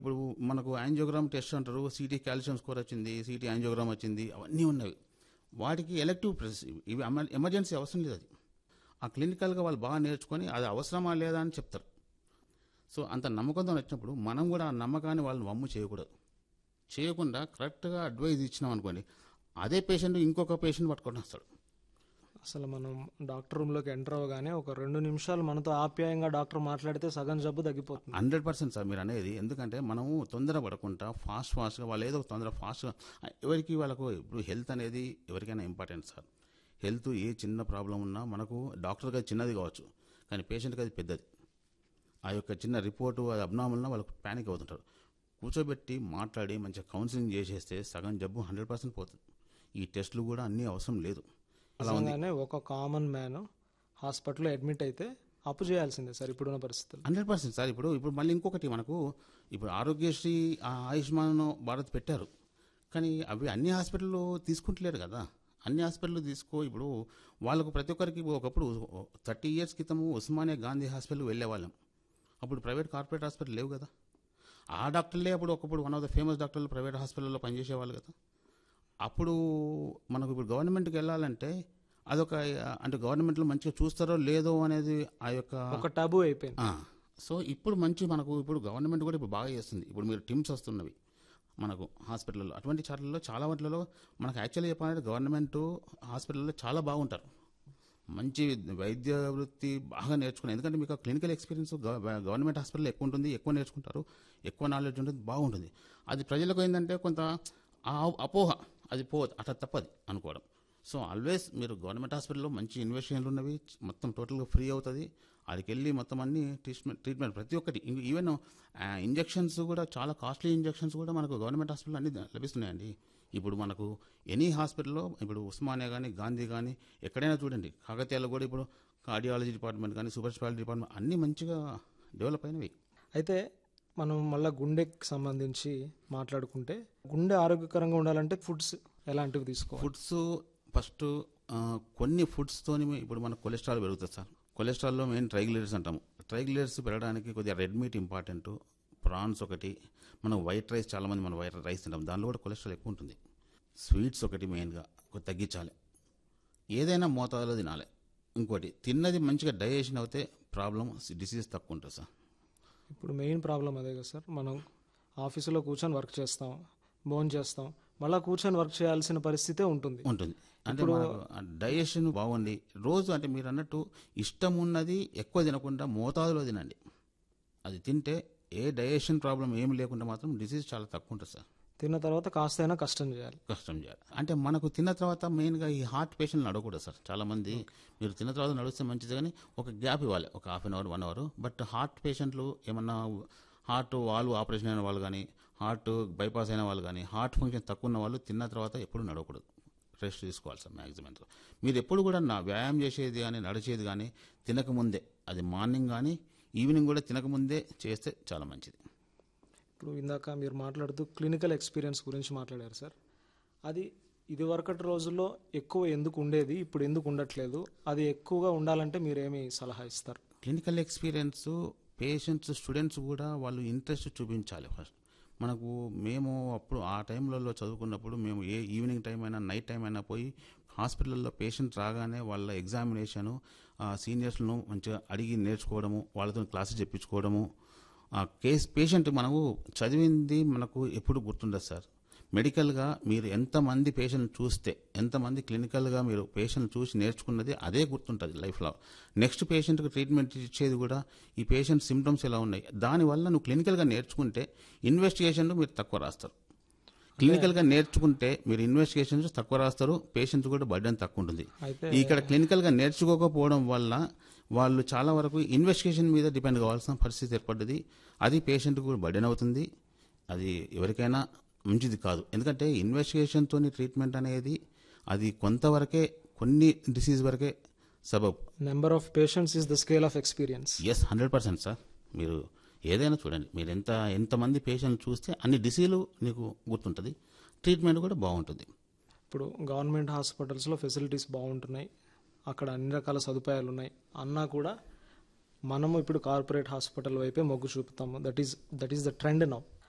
ఇప్పుడు మనకు angiogram test అంటారు సిటీ కాల్షియం స్కోర్ వచ్చింది సిటీ యాంజియోగ్రామ్ వచ్చింది అవన్నీ ఉన్నవి వాటికి ఎలక్టివ్ ప్రెస్ ఇవి ఎమ- ఎమర్జెన్సీ అవసరం లేదు అది ఆ క్లినికల్గా వాళ్ళు బాగా నేర్చుకొని అది అవసరమా లేదా అని చెప్తారు సో అంత నమ్మకంతో వచ్చినప్పుడు మనం కూడా ఆ నమ్మకాన్ని వాళ్ళని వమ్ము చేయకూడదు చేయకుండా కరెక్ట్గా అడ్వైజ్ ఇచ్చినాం అనుకోండి అదే పేషెంట్ ఇంకొక పేషెంట్ పట్టుకొని వస్తాడు అసలు మనం డాక్టర్ రూమ్లోకి ఎంటర్ అవ్వగానే ఒక రెండు నిమిషాలు మనతో ఆప్యాయంగా డాక్టర్ మాట్లాడితే సగం జబ్బు తగ్గిపోతుంది హండ్రెడ్ పర్సెంట్ సార్ మీరు అనేది ఎందుకంటే మనము తొందర పడకుండా ఫాస్ట్ ఫాస్ట్గా వాళ్ళు ఏదో తొందర ఫాస్ట్గా ఎవరికి వాళ్ళకు ఇప్పుడు హెల్త్ అనేది ఎవరికైనా ఇంపార్టెంట్ సార్ హెల్త్ ఏ చిన్న ప్రాబ్లం ఉన్నా మనకు డాక్టర్కి అది చిన్నది కావచ్చు కానీ పేషెంట్కి అది పెద్దది ఆ యొక్క చిన్న రిపోర్టు అది అబ్నామల్న వాళ్ళకు ప్యానిక్ అవుతుంటారు కూర్చోబెట్టి మాట్లాడి మంచిగా కౌన్సిలింగ్ చేసేస్తే సగం జబ్బు హండ్రెడ్ పర్సెంట్ పోతుంది ఈ టెస్టులు కూడా అన్నీ అవసరం లేదు అలా ఉంది నిజంగానే ఒక కామన్ మ్యాన్ హాస్పిటల్లో అడ్మిట్ అయితే అప్పు చేయాల్సిందే సార్ ఇప్పుడున్న పరిస్థితులు హండ్రెడ్ పర్సెంట్ సార్ ఇప్పుడు ఇప్పుడు మళ్ళీ ఇంకొకటి మనకు ఇప్పుడు ఆరోగ్యశ్రీ ఆ ఆయుష్మాన్ భారత్ పెట్టారు కానీ అవి అన్ని హాస్పిటల్లో తీసుకుంటలేరు కదా అన్ని హాస్పిటల్ తీసుకో ఇప్పుడు వాళ్ళకు ప్రతి ఒక్కరికి ఒకప్పుడు థర్టీ ఇయర్స్ క్రితము ఉస్మానియా గాంధీ హాస్పిటల్ వెళ్ళేవాళ్ళం అప్పుడు ప్రైవేట్ కార్పొరేట్ హాస్పిటల్ లేవు కదా ఆ డాక్టర్లే అప్పుడు ఒకప్పుడు వన్ ఆఫ్ ద ఫేమస్ డాక్టర్లు ప్రైవేట్ హాస్పిటల్లో పనిచేసేవాళ్ళు కదా అప్పుడు మనకు ఇప్పుడు గవర్నమెంట్కి వెళ్ళాలంటే అదొక అంటే గవర్నమెంట్లో మంచిగా చూస్తారో లేదో అనేది ఆ యొక్క ఒక టబు అయిపోయింది ఆ, సో ఇప్పుడు మంచి మనకు ఇప్పుడు గవర్నమెంట్ కూడా ఇప్పుడు బాగా చేస్తుంది ఇప్పుడు మీరు టీమ్స్ వస్తున్నవి మనకు హాస్పిటల్లో అటువంటి చాట్లలో చాలా వాటిలలో మనకు యాక్చువల్లీ చెప్పాలంటే గవర్నమెంట్ హాస్పిటల్లో చాలా బాగుంటారు మంచి వైద్య వృత్తి బాగా నేర్చుకున్నారు ఎందుకంటే మీకు క్లినికల్ ఎక్స్పీరియన్స్ గవర్నమెంట్ హాస్పిటల్లో ఎక్కువ ఉంటుంది ఎక్కువ నేర్చుకుంటారు ఎక్కువ నాలెడ్జ్ ఉంటుంది బాగుంటుంది అది ప్రజలకు ఏంటంటే కొంత ఆ అపోహ అది పోదు అట్లా తప్పది అనుకోవడం సో ఆల్వేస్ మీరు గవర్నమెంట్ హాస్పిటల్లో మంచి ఇన్వెస్టిగేషన్లు ఉన్నవి మొత్తం టోటల్గా ఫ్రీ అవుతుంది అక్కడికి వెళ్ళి మొత్తం అన్ని ట్రీట్మెంట్ ట్రీట్మెంట్ ప్రతి ఒక్కటి ఇం- ఈవెన్ ఇంజెక్షన్స్ కూడా చాలా కాస్ట్లీ ఇంజెక్షన్స్ కూడా మనకు గవర్నమెంట్ హాస్పిటల్ అన్ని లభిస్తున్నాయండి ఇప్పుడు మనకు ఎనీ హాస్పిటల్లో ఇప్పుడు ఉస్మానియా కానీ గాంధీ కానీ ఎక్కడైనా చూడండి కాకతీయాలో కూడా ఇప్పుడు కార్డియాలజీ డిపార్ట్మెంట్ కానీ సూపర్ స్పెషాలిటీ డిపార్ట్మెంట్ అన్నీ మంచిగా డెవలప్ అయినవి అయితే మనం మళ్ళీ గుండెకి సంబంధించి మాట్లాడుకుంటే గుండె ఆరోగ్యకరంగా ఉండాలంటే ఫుడ్స్ ఎలాంటివి తీసుకోవాలి ఫుడ్స్ ఫస్ట్ ఆ, కొన్ని ఫుడ్స్తోని ఇప్పుడు మన కొలెస్ట్రాల్ పెరుగుతుంది సార్ కొలెస్ట్రాల్లో మెయిన్ ట్రైగ్లియర్స్ అంటాము ట్రైగ్లియర్స్ పెరగడానికి కొద్దిగా రెడ్ మీట్ ఇంపార్టెంట్ ప్రాన్స్ ఒకటి మనం వైట్ రైస్ చాలామంది మనం వైట్ రైస్ తింటాం దానిలో కూడా కొలెస్ట్రాల్ ఎక్కువ ఉంటుంది స్వీట్స్ ఒకటి మెయిన్గా కొద్ది తగ్గించాలి ఏదైనా మోతాదులో తినాలి ఇంకోటి తిన్నది మంచిగా డైజెషన్ అవుతే ప్రాబ్లం డిసీజ్ తక్కువ ఉంటుంది సార్ ఇప్పుడు మెయిన్ ప్రాబ్లం అదే కదా సార్ మనం ఆఫీసులో కూర్చొని వర్క్ చేస్తాం భోజనం చేస్తాం మళ్ళీ కూర్చొని వర్క్ చేయాల్సిన పరిస్థితే ఉంటుంది ఉంటుంది అంటే డైజెషన్ బాగుంది రోజు అంటే మీరు అన్నట్టు ఇష్టం ఉన్నది ఎక్కువ తినకుండా మోతాదులో తినండి అది తింటే ఏ డైజెషన్ ప్రాబ్లం ఏమి లేకుండా మాత్రం డిసీజ్ చాలా తక్కువ ఉంటుంది సార్ తిన్న తర్వాత కాస్తైనా కష్టం చేయాలి కష్టం చేయాలి అంటే మనకు తిన్న తర్వాత మెయిన్గా ఈ హార్ట్ పేషెంట్లు నడవకూడదు సార్ చాలా మంది మీరు తిన్న తర్వాత నడిస్తే మంచిది కానీ ఒక గ్యాప్ ఇవ్వాలి ఒక half an hour one hour but heart పేషెంట్లు ఏమన్నా హార్ట్ వాల్వ్ ఆపరేషన్ అయిన వాళ్ళు కానీ హార్ట్ బైపాస్ అయిన వాళ్ళు కానీ హార్ట్ ఫంక్షన్ తక్కువ ఉన్న వాళ్ళు తిన్న తర్వాత ఎప్పుడు నడవకూడదు రెస్ట్ తీసుకోవాలి సార్ మ్యాక్సిమం మీరు ఎప్పుడు కూడా నా వ్యాయామం చేసేది కానీ నడిచేది కానీ తినకముందే అది మార్నింగ్ కానీ ఈవినింగ్ కూడా తినకముందే చేస్తే చాలా మంచిది ఇప్పుడు ఇందాక మీరు మాట్లాడుతూ క్లినికల్ ఎక్స్పీరియన్స్ గురించి మాట్లాడారు సార్ అది ఇదివరకటి రోజుల్లో ఎక్కువ ఎందుకు ఉండేది ఇప్పుడు ఎందుకు ఉండట్లేదు అది ఎక్కువగా ఉండాలంటే మీరేమి సలహా ఇస్తారు క్లినికల్ ఎక్స్పీరియన్స్ పేషెంట్స్ స్టూడెంట్స్ కూడా వాళ్ళు ఇంట్రెస్ట్ చూపించాలి ఫస్ట్ మనకు మేము అప్పుడు ఆ టైంలలో చదువుకున్నప్పుడు మేము ఏ ఈవినింగ్ టైం అయినా నైట్ టైం అయినా పోయి హాస్పిటల్లో పేషెంట్ రాగానే వాళ్ళ ఎగ్జామినేషను సీనియర్స్ను మంచిగా అడిగి నేర్చుకోవడము వాళ్ళతో క్లాసెస్ చెప్పించుకోవడము ఆ కేస్ పేషెంట్ మనకు చదివింది మనకు ఎప్పుడు గుర్తుండదు సార్ మెడికల్గా మీరు ఎంతమంది పేషెంట్ చూస్తే ఎంతమంది క్లినికల్గా మీరు పేషెంట్ చూసి నేర్చుకున్నది అదే గుర్తుంటుంది లైఫ్లో నెక్స్ట్ పేషెంట్కి ట్రీట్మెంట్ ఇచ్చేది కూడా ఈ పేషెంట్ సిమ్టమ్స్ ఎలా ఉన్నాయి దానివల్ల నువ్వు క్లినికల్గా నేర్చుకుంటే ఇన్వెస్టిగేషన్లు మీరు తక్కువ రాస్తారు క్లినికల్గా నేర్చుకుంటే మీరు ఇన్వెస్టిగేషన్స్ తక్కువ రాస్తారు పేషెంట్స్ కూడా బర్డెన్ తక్కువ ఉంటుంది అయితే ఇక్కడ క్లినికల్గా నేర్చుకోకపోవడం వల్ల వాళ్ళు చాలా వరకు ఇన్వెస్టిగేషన్ మీద డిపెండ్ కావాల్సిన పరిస్థితి ఏర్పడ్డది అది పేషెంట్ కూడా బర్డెన్ అవుతుంది అది ఎవరికైనా మంచిది కాదు ఎందుకంటే ఇన్వెస్టిగేషన్తో ట్రీట్మెంట్ అనేది అది కొంతవరకే కొన్ని డిసీజ్ వరకే సబబ్ number of patients is the scale of experience yes hundred percent sir మీరు ఏదైనా చూడండి మీరు ఎంత ఎంతమంది పేషెంట్ చూస్తే అన్ని డిసీజులు నీకు గుర్తుంటుంది ట్రీట్మెంట్ కూడా బాగుంటుంది ఇప్పుడు గవర్నమెంట్ హాస్పిటల్స్లో ఫెసిలిటీస్ బాగుంటున్నాయి అక్కడ అన్ని రకాల సదుపాయాలు ఉన్నాయి అన్నా కూడా మనము ఇప్పుడు కార్పొరేట్ హాస్పిటల్ వైపే మొగ్గు చూపుతాము that is that is the trend now